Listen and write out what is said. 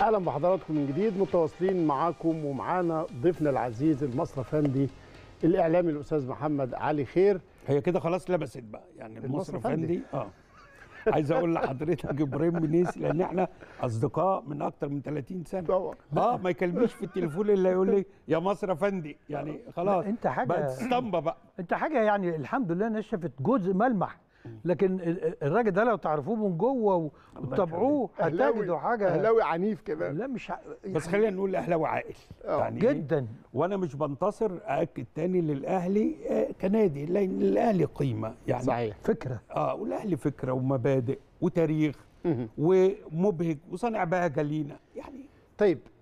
اهلا بحضراتكم من جديد متواصلين معاكم ومعانا ضيفنا العزيز المصري افندي الاعلامي الاستاذ محمد علي خير هي كده خلاص لبست بقى يعني المصري المصري أفندي. افندي اه عايز اقول لحضرتك ابراهيم منيسي لان احنا اصدقاء من اكتر من 30 سنه طبعا اه ما يكلمنيش في التليفون الا يقول لي يا مصر افندي يعني خلاص لا، انت حاجة- بقت اسطمبه بقى انت حاجه يعني الحمد لله نشفت جزء ملمح لكن ال- ال- الراجل ده لو تعرفوه من جوه و- وتتابعوه هتجدوا حاجه اهلاوي عنيف كمان لا مش ع- بس خلينا نقول اهلاوي عاقل آه، يعني إيه؟ جدا وانا مش بنتصر ااكد تاني للاهلي آه، كنادي لان الاهلي قيمه يعني صحيح فكره اه والاهلي فكره ومبادئ وتاريخ مهم. ومبهج وصانع بهجه لينا يعني طيب